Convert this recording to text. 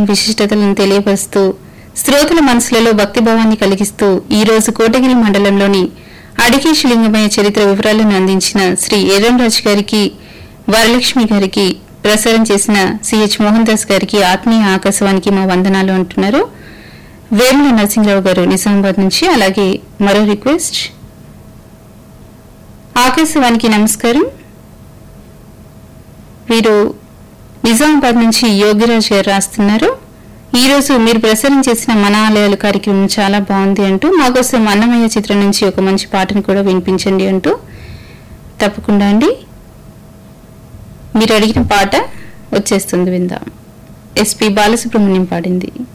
విశిష్టతలను తెలియపరుస్తూ శ్రోతల మనసులలో భక్తిభావాన్ని కలిగిస్తూ ఈ రోజు కోటగిరి మండలంలోని అడికేశి లింగమయ్య చరిత్ర వివరాలను అందించిన శ్రీ ఎర్రంరాజు గారికి వరలక్ష్మి గారికి ప్రసారం చేసిన సిహెచ్ మోహన్ దాస్ గారికి ఆత్మీయ ఆకాశవానికి మా వందనాలు అంటున్నారు వేముల నరసింహరావు గారు నిజామాబాద్ నుంచి అలాగే మరో రిక్వెస్ట్ ఆకాశవానికి నమస్కారం వీరు నిజామాబాద్ నుంచి యోగిరాజ్ గారు రాస్తున్నారు ఈ రోజు మీరు ప్రసారం చేసిన మన ఆలయాలు కార్యక్రమం చాలా బాగుంది అంటూ మాకోసం అన్నమయ్య చిత్రం నుంచి ఒక మంచి పాటను కూడా వినిపించండి అంటూ తప్పకుండా అండి మీరు అడిగిన పాట వచ్చేస్తుంది విందాం ఎస్పి బాలసుబ్రహ్మణ్యం పాడింది